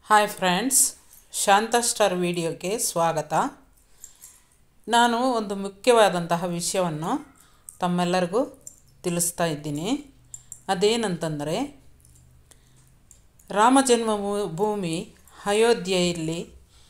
hi friends ಶಾಂತ star ವಿಡಿಯೋಗೆ ಸ್ವಾಗತ ನಾನು ಒಂದು ಮುಖ್ಯವಾದಂತಹ ವಿಷಯವನ್ನು ತಮ್ಮೆಲ್ಲರಿಗೂ ತಿಳಿಸ್ತಾ ಇದ್ದೀನಿ ಅದೇನಂತಂದರೆ ರಾಮ ಜನ್ಮ ಭೂಮಿ ಅಯೋಧ್ಯೆಯಲ್ಲಿ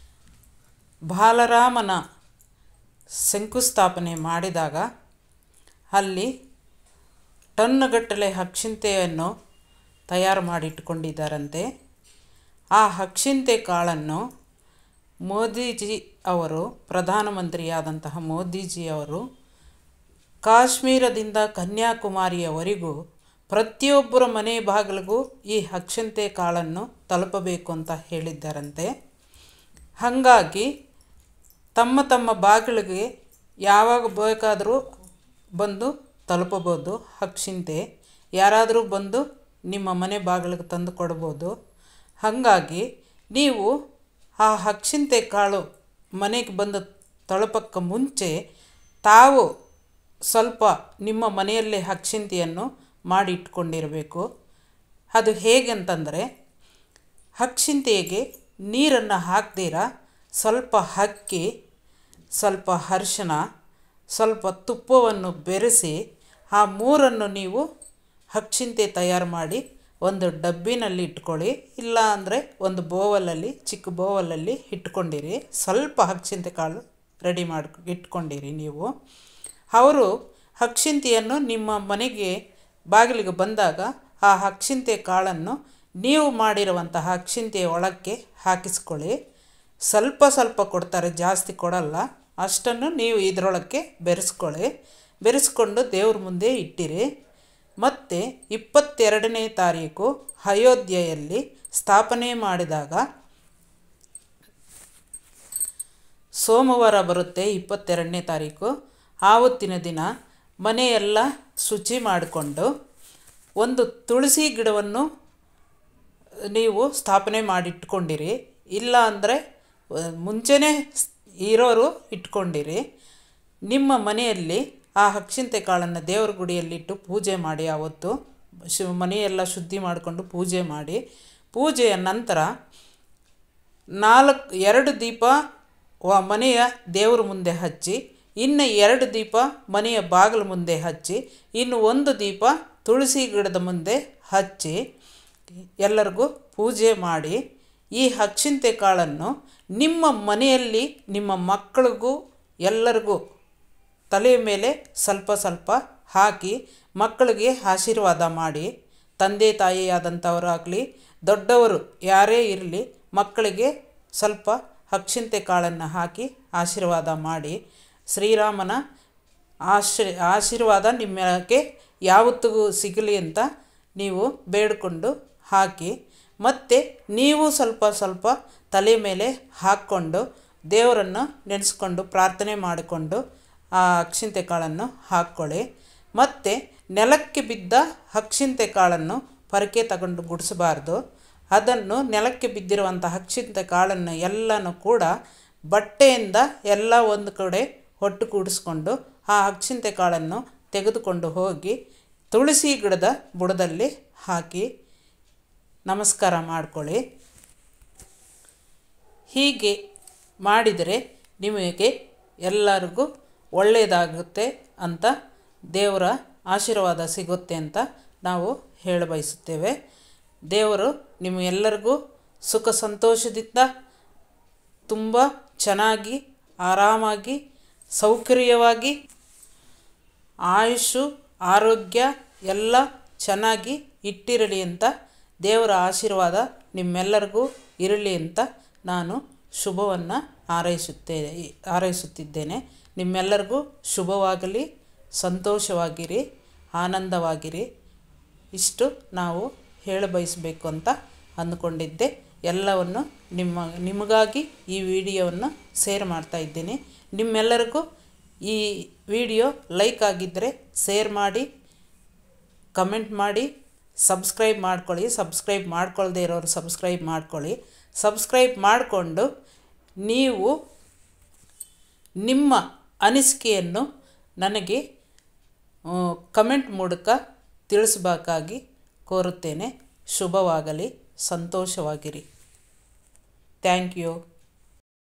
ಬಾಲರಾಮನ ಶಂಕುಸ್ಥಾಪನೆ ಮಾಡಿದಾಗ ಅಲ್ಲಿ ಟನ್ನುಗಟ್ಟಲೆ ಅಕ್ಷಿಂತೆಯನ್ನು ತಯಾರು ಮಾಡಿಟ್ಟುಕೊಂಡಿದ್ದಾರಂತೆ ಆ ಅಕ್ಷಿಂತೆ ಕಾಳನ್ನು ಮೋದಿಜಿ ಅವರು ಪ್ರಧಾನಮಂತ್ರಿಯಾದಂತಹ ಮೋದಿಜಿಯವರು ಕಾಶ್ಮೀರದಿಂದ ಕನ್ಯಾಕುಮಾರಿಯವರೆಗೂ ಪ್ರತಿಯೊಬ್ಬರ ಮನೆ ಬಾಗಿಲಿಗೂ ಈ ಅಕ್ಷಿಂತೆ ಕಾಳನ್ನು ತಲುಪಬೇಕು ಅಂತ ಹೇಳಿದ್ದಾರಂತೆ ಹಾಗಾಗಿ ತಮ್ಮ ತಮ್ಮ ಬಾಗಿಲಿಗೆ ಯಾವಾಗ ಬೇಕಾದರೂ ಬಂದು ತಲುಪಬೋದು ಅಕ್ಷಿಂತೆ ಯಾರಾದರೂ ಬಂದು ನಿಮ್ಮ ಮನೆ ಬಾಗಿಲಿಗೆ ತಂದು ಕೊಡ್ಬೋದು ಹಾಗಾಗಿ ನೀವು ಆ ಅಕ್ಷಿಂತೆ ಕಾಳು ಮನೆಗೆ ಬಂದು ತಲುಪಕ್ಕೆ ಮುಂಚೆ ತಾವು ಸ್ವಲ್ಪ ನಿಮ್ಮ ಮನೆಯಲ್ಲೇ ಅಕ್ಷಿಂತೆಯನ್ನು ಮಾಡಿ ಇಟ್ಕೊಂಡಿರಬೇಕು ಅದು ಹೇಗೆಂತಂದರೆ ಅಕ್ಷಿಂತೆಗೆ ನೀರನ್ನು ಹಾಕ್ದಿರ ಸ್ವಲ್ಪ ಅಕ್ಕಿ ಸ್ವಲ್ಪ ಅರಿಶಿನ ಸ್ವಲ್ಪ ತುಪ್ಪವನ್ನು ಬೆರೆಸಿ ಆ ಮೂರನ್ನು ನೀವು ಅಕ್ಷಿಂತೆ ತಯಾರು ಮಾಡಿ ಒಂದು ಡಬ್ಬಿನಲ್ಲಿ ಇಟ್ಕೊಳ್ಳಿ ಇಲ್ಲ ಅಂದರೆ ಒಂದು ಬೋವಲಲ್ಲಿ ಚಿಕ್ಕ ಬೋವಲಲ್ಲಿ ಇಟ್ಕೊಂಡಿರಿ ಸ್ವಲ್ಪ ಅಕ್ಷಿಂತೆ ಕಾಳು ರೆಡಿ ಮಾಡಿ ಇಟ್ಕೊಂಡಿರಿ ನೀವು ಅವರು ಅಕ್ಷಿಂತೆಯನ್ನು ನಿಮ್ಮ ಮನೆಗೆ ಬಾಗಿಲಿಗೆ ಬಂದಾಗ ಆ ಅಕ್ಷಿಂತೆ ಕಾಳನ್ನು ನೀವು ಮಾಡಿರುವಂತಹ ಅಕ್ಷಿಂತೆಯ ಒಳಕ್ಕೆ ಹಾಕಿಸ್ಕೊಳ್ಳಿ ಸ್ವಲ್ಪ ಸ್ವಲ್ಪ ಕೊಡ್ತಾರೆ ಜಾಸ್ತಿ ಕೊಡಲ್ಲ ಅಷ್ಟನ್ನು ನೀವು ಇದರೊಳಕ್ಕೆ ಬೆರೆಸ್ಕೊಳ್ಳಿ ಬೆರೆಸ್ಕೊಂಡು ದೇವ್ರ ಮುಂದೆ ಇಟ್ಟಿರಿ ಮತ್ತು ಇಪ್ಪತ್ತೆರಡನೇ ತಾರೀಕು ಅಯೋಧ್ಯೆಯಲ್ಲಿ ಸ್ಥಾಪನೆ ಮಾಡಿದಾಗ ಸೋಮವಾರ ಬರುತ್ತೆ ಇಪ್ಪತ್ತೆರಡನೇ ತಾರೀಕು ಆವತ್ತಿನ ದಿನ ಮನೆಯೆಲ್ಲ ಶುಚಿ ಮಾಡಿಕೊಂಡು ಒಂದು ತುಳಸಿ ಗಿಡವನ್ನು ನೀವು ಸ್ಥಾಪನೆ ಮಾಡಿಟ್ಕೊಂಡಿರಿ ಇಲ್ಲ ಅಂದರೆ ಮುಂಚೆನೇ ಇರೋರು ಇಟ್ಕೊಂಡಿರಿ ನಿಮ್ಮ ಮನೆಯಲ್ಲಿ ಆ ಅಕ್ಷಿಂತೆ ಕಾಳನ್ನು ದೇವ್ರ ಗುಡಿಯಲ್ಲಿಟ್ಟು ಪೂಜೆ ಮಾಡಿ ಆವತ್ತು ಶು ಮನೆಯೆಲ್ಲ ಶುದ್ಧಿ ಮಾಡಿಕೊಂಡು ಪೂಜೆ ಮಾಡಿ ಪೂಜೆಯ ನಂತರ ನಾಲ್ಕು ಎರಡು ದೀಪ ವ ಮನೆಯ ದೇವ್ರ ಮುಂದೆ ಹಚ್ಚಿ ಇನ್ನು ಎರಡು ದೀಪ ಮನೆಯ ಬಾಗಿಲು ಮುಂದೆ ಹಚ್ಚಿ ಇನ್ನು ಒಂದು ದೀಪ ತುಳಸಿ ಗಿಡದ ಮುಂದೆ ಹಚ್ಚಿ ಎಲ್ಲರಿಗೂ ಪೂಜೆ ಮಾಡಿ ಈ ಅಕ್ಷಿಂತೆ ಕಾಳನ್ನು ನಿಮ್ಮ ಮನೆಯಲ್ಲಿ ನಿಮ್ಮ ಮಕ್ಕಳಿಗೂ ಎಲ್ಲರಿಗೂ ತಲೆಯ ಮೇಲೆ ಸ್ವಲ್ಪ ಸ್ವಲ್ಪ ಹಾಕಿ ಮಕ್ಕಳಿಗೆ ಆಶೀರ್ವಾದ ಮಾಡಿ ತಂದೆ ತಾಯಿಯಾದಂಥವರಾಗಲಿ ದೊಡ್ಡವರು ಯಾರೇ ಇರಲಿ ಮಕ್ಕಳಿಗೆ ಸ್ವಲ್ಪ ಅಕ್ಷಿಂತೆ ಕಾಳನ್ನು ಹಾಕಿ ಆಶೀರ್ವಾದ ಮಾಡಿ ಶ್ರೀರಾಮನ ಆಶ್ರಿ ಆಶೀರ್ವಾದ ನಿಮ್ಮಕ್ಕೆ ಯಾವತ್ತಿಗೂ ಸಿಗಲಿ ಅಂತ ನೀವು ಬೇಡಿಕೊಂಡು ಹಾಕಿ ಮತ್ತು ನೀವು ಸ್ವಲ್ಪ ಸ್ವಲ್ಪ ತಲೆ ಮೇಲೆ ಹಾಕ್ಕೊಂಡು ದೇವರನ್ನು ನೆನೆಸ್ಕೊಂಡು ಪ್ರಾರ್ಥನೆ ಮಾಡಿಕೊಂಡು ಆ ಅಕ್ಷಿಂತೆ ಕಾಳನ್ನು ಹಾಕ್ಕೊಳ್ಳಿ ಮತ್ತು ನೆಲಕ್ಕೆ ಬಿದ್ದ ಅಕ್ಷಿಂತೆ ಕಾಳನ್ನು ಪರಕೆ ತಗೊಂಡು ಗುಡಿಸಬಾರ್ದು ಅದನ್ನು ನೆಲಕ್ಕೆ ಬಿದ್ದಿರುವಂಥ ಅಕ್ಷಿಂತೆ ಕಾಳನ್ನು ಎಲ್ಲನೂ ಕೂಡ ಬಟ್ಟೆಯಿಂದ ಎಲ್ಲ ಒಂದು ಕಡೆ ಒಟ್ಟು ಕೂಡಿಸ್ಕೊಂಡು ಆ ಅಕ್ಷಿಂತೆ ಕಾಳನ್ನು ತೆಗೆದುಕೊಂಡು ಹೋಗಿ ತುಳಸಿ ಗಿಡದ ಬುಡದಲ್ಲಿ ಹಾಕಿ ನಮಸ್ಕಾರ ಮಾಡಿಕೊಳ್ಳಿ ಹೀಗೆ ಮಾಡಿದರೆ ನಿಮಗೆ ಎಲ್ಲರಿಗೂ ಒಳ್ಳೆಯದಾಗುತ್ತೆ ಅಂತ ದೇವರ ಆಶೀರ್ವಾದ ಸಿಗುತ್ತೆ ಅಂತ ನಾವು ಹೇಳ ಬಯಸುತ್ತೇವೆ ದೇವರು ನಿಮಗೆಲ್ಲರಿಗೂ ಸುಖ ಸಂತೋಷದಿಂದ ತುಂಬ ಚೆನ್ನಾಗಿ ಆರಾಮಾಗಿ ಸೌಕರ್ಯವಾಗಿ ಆಯುಷು ಆರೋಗ್ಯ ಎಲ್ಲ ಚೆನ್ನಾಗಿ ಇಟ್ಟಿರಲಿ ಅಂತ ದೇವರ ಆಶೀರ್ವಾದ ನಿಮ್ಮೆಲ್ಲರಿಗೂ ಇರಲಿ ಅಂತ ನಾನು ಶುಭವನ್ನು ಹಾರೈಸುತ್ತೇನೆ ಹಾರೈಸುತ್ತಿದ್ದೇನೆ ನಿಮ್ಮೆಲ್ಲರಿಗೂ ಶುಭವಾಗಲಿ ಸಂತೋಷವಾಗಿರಿ ಆನಂದವಾಗಿರಿ ಇಷ್ಟು ನಾವು ಹೇಳ ಬಯಸಬೇಕು ಅಂತ ಅಂದ್ಕೊಂಡಿದ್ದೆ ಎಲ್ಲವನ್ನು ನಿಮ್ಮ ನಿಮಗಾಗಿ ಈ ವಿಡಿಯೋವನ್ನು ಶೇರ್ ಮಾಡ್ತಾ ಇದ್ದೀನಿ ನಿಮ್ಮೆಲ್ಲರಿಗೂ ಈ ವಿಡಿಯೋ ಲೈಕ್ ಆಗಿದ್ದರೆ ಶೇರ್ ಮಾಡಿ ಕಮೆಂಟ್ ಮಾಡಿ ಸಬ್ಸ್ಕ್ರೈಬ್ ಮಾಡ್ಕೊಳ್ಳಿ ಸಬ್ಸ್ಕ್ರೈಬ್ ಮಾಡ್ಕೊಳ್ದೇ ಇರೋರು ಸಬ್ಸ್ಕ್ರೈಬ್ ಮಾಡ್ಕೊಳ್ಳಿ ಸಬ್ಸ್ಕ್ರೈಬ್ ಮಾಡಿಕೊಂಡು ನೀವು ನಿಮ್ಮ ಅನಿಸಿಕೆಯನ್ನು ನನಗೆ ಕಮೆಂಟ್ ಮೂಲಕ ತಿಳಿಸಬೇಕಾಗಿ ಕೋರುತ್ತೇನೆ ಶುಭವಾಗಲಿ ಸಂತೋಷವಾಗಿರಿ ಥ್ಯಾಂಕ್ ಯು